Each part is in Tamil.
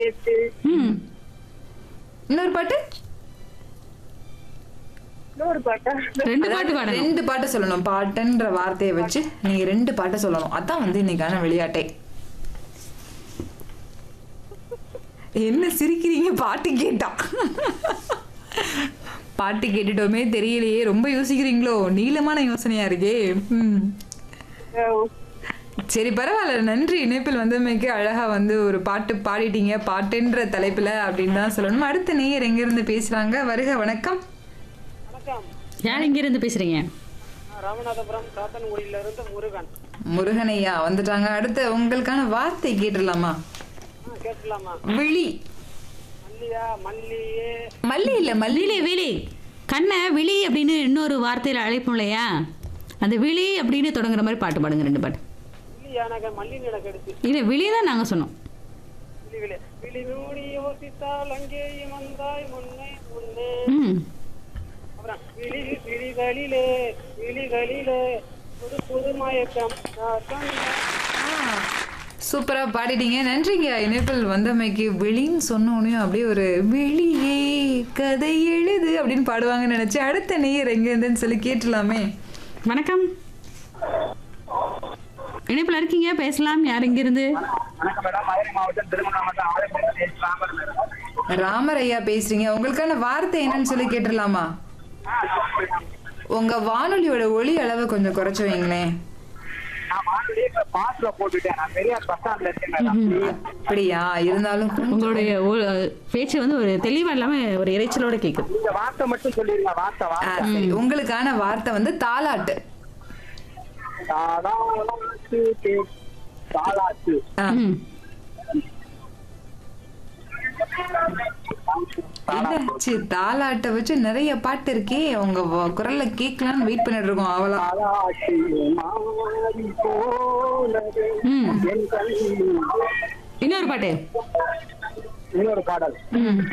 கேட்டு ம் இன்னொரு பாட்டு இன்னொரு பாட்டா ரெண்டு பாட்டு அதாவது பாடணும் ரெண்டு பாட்டு சொல்லணும் பாட்டுன்ற வார்த்தையை வச்சு நீங்க ரெண்டு பாட்டு சொல்லணும் அதான் வந்து இன்னைக்கான விளையாட்டே என்ன சிரிக்கிறீங்க பாட்டு கேட்டா பாட்டு கேட்டுட்டோமே தெரியலையே ரொம்ப யோசிக்கிறீங்களோ நீளமான யோசனையா இருக்கே ம் அஹ் சரி பரவாயில்ல நன்றி இணைப்பில் வந்தமைக்கு அழகா வந்து ஒரு பாட்டு பாடிட்டீங்க பாட்டுன்ற தலைப்புல அப்படின்னு தான் சொல்லணும் அடுத்த நேயர் எங்க இருந்து பேசுறாங்க வருக வணக்கம் வணக்கம் யார் இங்க இருந்து பேசுறீங்க நான் ராமநாதபுரம் சாத்தன்குடியில இருந்து முருகன் முருகனையா வந்துட்டாங்க அடுத்து உங்களுக்கான வார்த்தை கேட்டுடலாமா ஆ கேட்கலாமா விழி மல்லியா மல்லியே மல்லி இல்ல மல்லி விழி விழி கண்ணை விழி அப்படின்னு இன்னொரு வார்த்தையில அழைப்போம் இல்லையா அந்த விழி அப்படின்னு தொடங்குற மாதிரி பாட்டு பாடுங்க ரெண்டு பாட்டு மல்லியா எனக்கு மல்லின்னு எனக்கு எடுத்து இல்லை விழி தான் நாங்கள் சொன்னோம் விழி விழி விழி மூடி யோசித்தால் அங்கேயும் வந்தாய் முன்னே முன்னே ம் அப்புறம் விழி விழிகளிலே விழிகளிலே புது புது மயக்கம் நான் சொன்ன சூப்பரா பாடிட்டீங்க நன்றிங்க இணைப்பில் வந்தமைக்கு விழின்னு சொன்னோடனே அப்படியே ஒரு விழியே கதை எழுது அப்படின்னு பாடுவாங்கன்னு நினைச்சு அடுத்த நேயர் எங்க இருந்துன்னு சொல்லி கேட்டுலாமே வணக்கம் இணைப்பில் இருக்கீங்க பேசலாம் யார் இங்கிருந்து வணக்கம் மேடம் மதுரை மாவட்டம் திருமணம் மாவட்டம் ஆலயப்பள்ளி ராமர் மேடம் ராமர் ஐயா பேசுறீங்க உங்களுக்கான வார்த்தை என்னன்னு சொல்லி கேட்டுடலாமா உங்க வானொலியோட ஒளி அளவை கொஞ்சம் குறைச்சு வைங்களேன் நான் வானொலியே இப்ப பாஸ்ல போட்டுட்டேன் நான் பெரியார் பஸ் ஸ்டாண்ட்ல இருக்கேன் மேடம் அப்படியா இருந்தாலும் கொஞ்சம் உங்களுடைய ஒ- பேச்சு வந்து ஒரு தெளிவா இல்லாம ஒரு இறைச்சலோட கேக்குது நீங்க வார்த்தை மட்டும் சொல்லிருங்க வார்த்தை ஆ, வார்த்தை சரி உங்களுக்கான வார்த்தை வந்து தாலாட்டு தாலாட்டு கே- தாலாட்டு ஆ, ம் என்னாச்சு தாலாட்டை வச்சு நிறைய பாட்டு இருக்கே உங்க வ- குரல்ல கேட்கலான்னு வெயிட் பண்ணிட்டு இருக்கோம் அவளா தாலாட்டு மாறி போனது ம் என் கண். இன்னொரு பாட்டு இன்னொரு பாடல் ம்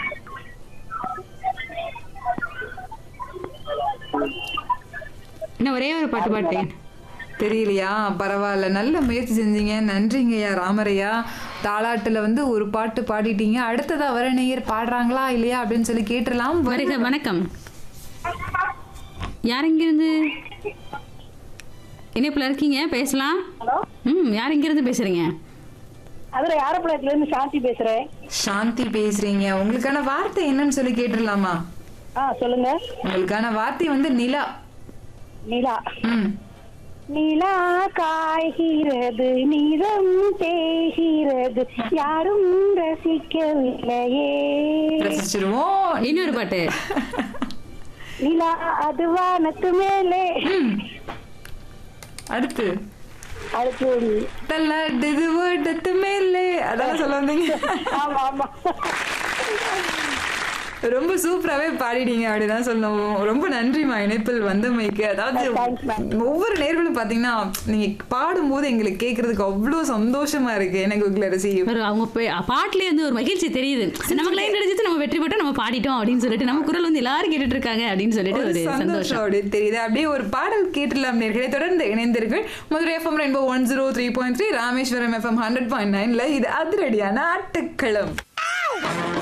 இன்னும் ஒரே ஒரு பாட்டு பாட்டு தெரியலையா பரவாயில்ல நல்ல முயற்சி செஞ்சீங்க நன்றிங்கய்யா ராமரையா தாலாட்டுல வந்து ஒரு பாட்டு பாடிட்டீங்க அடுத்ததா வர நேயர் பாடுறாங்களா இல்லையா அப்படின்னு சொல்லி கேட்டுடலாம் வருக வணக்கம் யார் இங்கிருந்து இணைப்புல இருக்கீங்க பேசலாம் ஹலோ ம் யார் இங்கிருந்து பேசுறீங்க அதுல யாரப்பாளையத்துல இருந்து சாந்தி பேசுறேன் சாந்தி பேசுறீங்க உங்களுக்கான வார்த்தை என்னன்னு சொல்லி கேட்டுடலாமா ஆ சொல்லுங்க உங்களுக்கான வார்த்தை வந்து நிலா நிலா ம் நிலா காய்கிறது நிறம் தேய்கிறது யாரும் ரசிக்கவில்லையே ரசிச்சிருவோம் இன்னொரு பாட்டு நிலா அது வானத்து மேலே அடுத்து அடுத்து தள்ளாடுது ஓட்டத்து மேலே அதான் சொல்ல வந்தீங்க ஆமா ஆமா ரொம்ப சூப்பராகவே பாடிட்டீங்க அப்படிதான் சொல்லணும் ரொம்ப நன்றிமா இணைப்பில் வந்தமைக்கு அதாவது Thanks, ma'am. ஒவ்வொரு நேர்களும் பார்த்தீங்கன்னா நீங்க பாடும்போது எங்களுக்கு கேட்கறதுக்கு அவ்வளோ சந்தோஷமா இருக்கு எனக்கு குக்லரசி ஒரு அவங்க பே- பாட்டுலயே வந்து ஒரு மகிழ்ச்சி தெரியுது நமக்கு லைன் கிடைச்சிட்டு நம்ம வெற்றி பெற்றோம் நம்ம பாடிட்டோம் அப்படின்னு சொல்லிட்டு நம்ம குரல் வந்து எல்லாரும் கேட்டுட்டு இருக்காங்க அப்படின்னு சொல்லிட்டு ஒரு ஒரு சந்தோஷம் சந்தோஷம் அப்படி தெரியுது அப்படியே ஒரு பாடல் கேட்டுலாம் நேர்களை தொடர்ந்து இணைந்தீர்கள் Madurai FM rainbow one zero three point three Rameswaram FM hundred point நைன்ல இது அதிரடியான ஆட்டுக்களம்